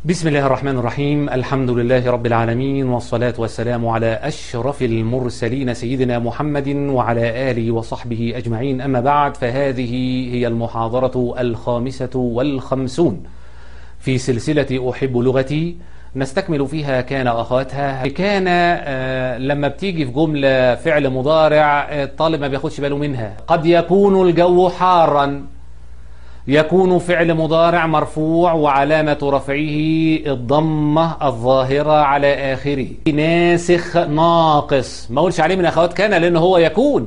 بسم الله الرحمن الرحيم الحمد لله رب العالمين والصلاة والسلام على أشرف المرسلين سيدنا محمد وعلى آله وصحبه أجمعين أما بعد فهذه هي المحاضرة الخامسة والخمسون في سلسلة أحب لغتي نستكمل فيها كان أخواتها كان آه، لما بتيجي في جملة فعل مضارع الطالب ما بياخدش باله منها قد يكون الجو حارا يكون فعل مضارع مرفوع وعلامة رفعه الضمة الظاهرة على آخره ناسخ ناقص ما اقولش عليه من أخوات كان لأنه هو يكون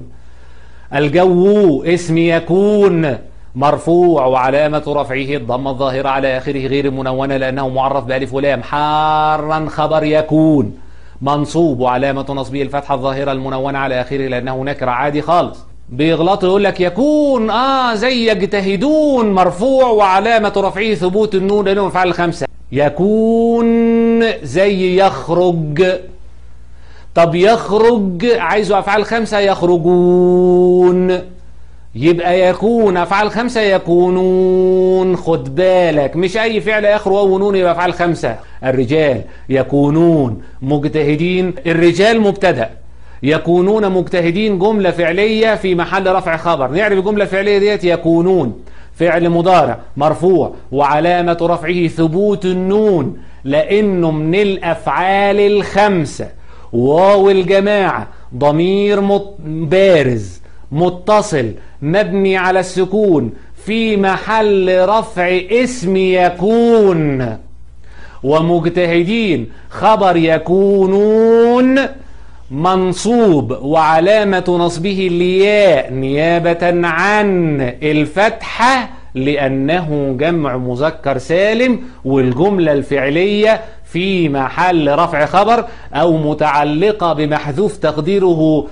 الجو اسم يكون مرفوع وعلامة رفعه الضمة الظاهرة على آخره غير منونة لأنه معرف بألف ولام حارا خبر يكون منصوب وعلامة نصبه الفتحة الظاهرة المنونة على آخره لأنه نكرة عادي خالص بيغلطوا يقول لك يكون اه زي يجتهدون مرفوع وعلامة رفعه ثبوت النون لأنه مفعل الخمسة يكون زي يخرج طب يخرج عايزه أفعال خمسة يخرجون يبقى يكون أفعال خمسة يكونون خد بالك مش أي فعل آخر واو ونون يبقى أفعال خمسة الرجال يكونون مجتهدين الرجال مبتدأ يكونون مجتهدين جملة فعلية في محل رفع خبر نعرف الجملة الفعلية ديت يكونون فعل مضارع مرفوع وعلامة رفعه ثبوت النون لأنه من الأفعال الخمسة واو الجماعة ضمير مت- بارز متصل مبني على السكون في محل رفع اسم يكون ومجتهدين خبر يكونون منصوب وعلامة نصبه الياء نيابة عن الفتحة لأنه جمع مذكر سالم والجملة الفعلية في محل رفع خبر أو متعلقة بمحذوف تقديره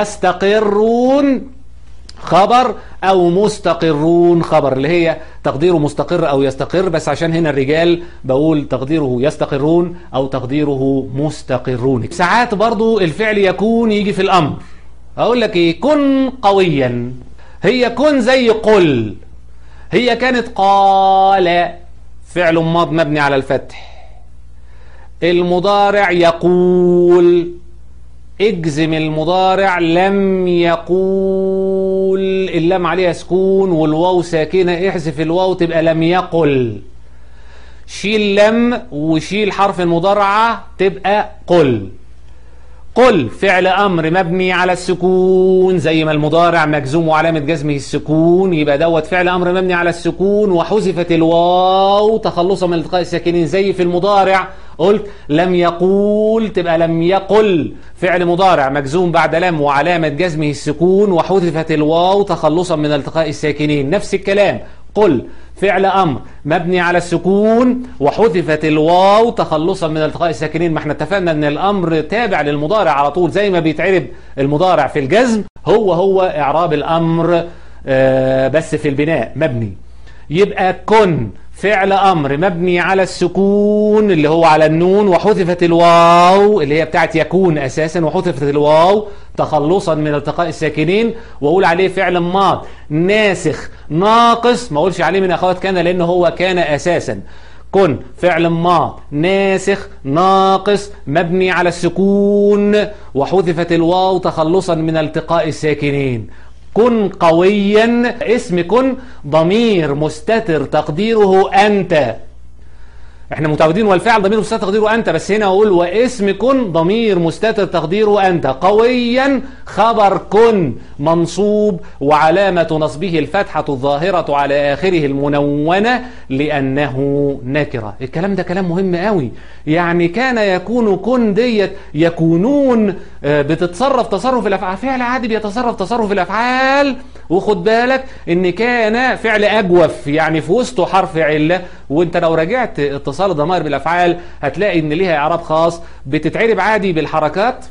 يستقرون خبر او مستقرون خبر اللي هي تقديره مستقر او يستقر بس عشان هنا الرجال بقول تقديره يستقرون او تقديره مستقرون ساعات برضو الفعل يكون يجي في الامر اقول لك ايه كن قويا هي كن زي قل هي كانت قال فعل ماض مبني على الفتح المضارع يقول اجزم المضارع لم يقول اللام عليها سكون والواو ساكنة احذف الواو تبقى لم يقل شيل لم وشيل حرف المضارعة تبقى قل قل فعل أمر مبني على السكون زي ما المضارع مجزوم وعلامة جزمه السكون يبقى دوت فعل أمر مبني على السكون وحذفت الواو تخلصا من التقاء الساكنين زي في المضارع قلت لم يقول تبقى لم يقل فعل مضارع مجزوم بعد لم وعلامة جزمه السكون وحذفت الواو تخلصا من التقاء الساكنين نفس الكلام قل فعل أمر مبني على السكون وحذفت الواو تخلصا من التقاء الساكنين ما احنا اتفقنا ان الأمر تابع للمضارع على طول زي ما بيتعرب المضارع في الجزم هو هو إعراب الأمر آه، بس في البناء مبني يبقى كن فعل أمر مبني على السكون اللي هو على النون وحذفت الواو اللي هي بتاعت يكون أساسا وحذفت الواو تخلصا من التقاء الساكنين وأقول عليه فعل ماض ناسخ ناقص ما أقولش عليه من أخوات كان لأنه هو كان أساسا كن فعل ماض ناسخ ناقص مبني على السكون وحذفت الواو تخلصا من التقاء الساكنين كن قويا اسم كن ضمير مستتر تقديره أنت احنا متعودين والفعل ضمير مستتر تقديره أنت بس هنا أقول واسم كن ضمير مستتر تقديره أنت قويا خبر كن منصوب وعلامة نصبه الفتحة الظاهرة على آخره المنونة لأنه نكرة الكلام ده كلام مهم قوي يعني كان يكون كن ديت يكونون آه، بتتصرف تصرف الأفعال فعل عادي بيتصرف تصرف الأفعال وخد بالك ان كان فعل اجوف يعني في وسطه حرف عله وانت لو رجعت اتصال الضمائر بالافعال هتلاقي ان ليها اعراب خاص بتتعرب عادي بالحركات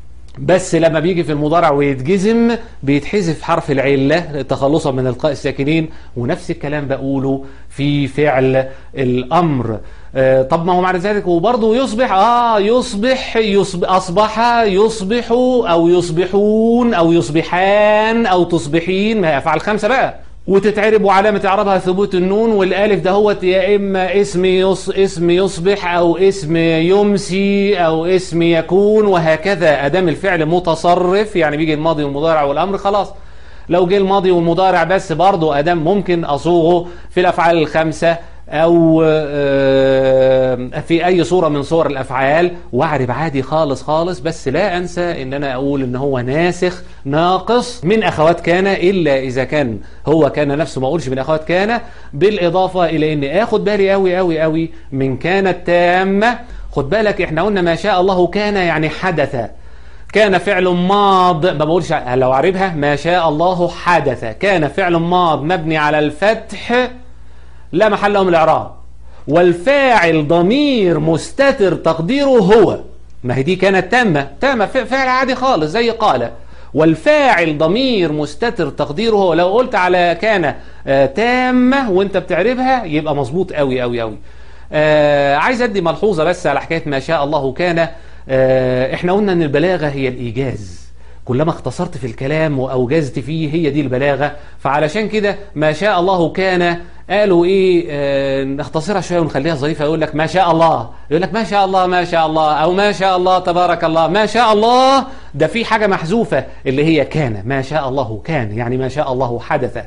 بس لما بيجي في المضارع ويتجزم بيتحذف حرف العلة تخلصا من القاء الساكنين ونفس الكلام بقوله في فعل الأمر آه، طب ما هو معنى ذلك وبرضه يصبح اه يصبح يصبح اصبح يصبح او يصبحون او يصبحان او تصبحين ما هي افعال خمسه بقى وتتعرب وعلامة إعرابها ثبوت النون والألف ده هو يا إما اسم يص اسم يصبح أو اسم يمسي أو اسم يكون وهكذا أدام الفعل متصرف يعني بيجي الماضي والمضارع والأمر خلاص لو جه الماضي والمضارع بس برضه أدام ممكن أصوغه في الأفعال الخمسة أو في أي صورة من صور الأفعال وأعرب عادي خالص خالص بس لا أنسى إن أنا أقول إن هو ناسخ ناقص من أخوات كان إلا إذا كان هو كان نفسه ما أقولش من أخوات كان بالإضافة إلى إني آخد بالي أوي أوي أوي من كانت تامة خد بالك إحنا قلنا ما شاء الله كان يعني حدث كان فعل ماض ما بقولش لو أعربها ما شاء الله حدث كان فعل ماض مبني على الفتح لا محل له من الاعراب والفاعل ضمير مستتر تقديره هو ما هي دي كانت تامه تامه فعل عادي خالص زي قال والفاعل ضمير مستتر تقديره هو لو قلت على كان آه تامه وانت بتعربها يبقى مظبوط قوي قوي قوي آه عايز ادي ملحوظه بس على حكايه ما شاء الله كان آه احنا قلنا ان البلاغه هي الايجاز كلما اختصرت في الكلام واوجزت فيه هي دي البلاغه فعلشان كده ما شاء الله كان قالوا ايه آه نختصرها شويه ونخليها ظريفه يقول لك ما شاء الله يقول لك ما شاء الله ما شاء الله او ما شاء الله تبارك الله ما شاء الله ده في حاجه محذوفه اللي هي كان ما شاء الله كان يعني ما شاء الله حدث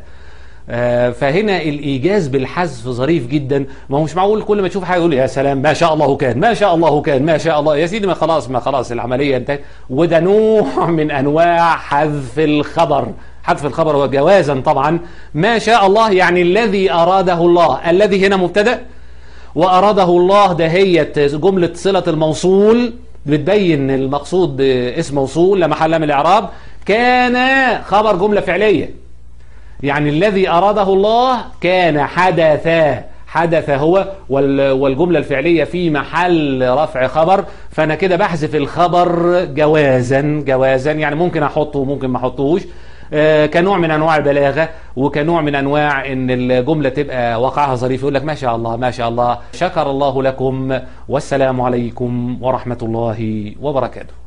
آه فهنا الايجاز بالحذف ظريف جدا ما هو مش معقول كل ما تشوف حاجه يقول يا سلام ما شاء الله كان ما شاء الله كان ما شاء الله يا سيدي ما خلاص ما خلاص العمليه انتهت وده نوع من انواع حذف الخبر حذف الخبر وجوازا طبعا ما شاء الله يعني الذي أراده الله الذي هنا مبتدأ وأراده الله ده هي جملة صلة الموصول بتبين المقصود باسم موصول لا محل من الإعراب كان خبر جملة فعلية يعني الذي أراده الله كان حدثا حدث هو والجملة الفعلية في محل رفع خبر فأنا كده بحذف الخبر جوازا جوازا يعني ممكن أحطه وممكن ما أحطوش كنوع من انواع البلاغه وكنوع من انواع ان الجمله تبقى وقعها ظريف يقول لك ما شاء الله ما شاء الله شكر الله لكم والسلام عليكم ورحمه الله وبركاته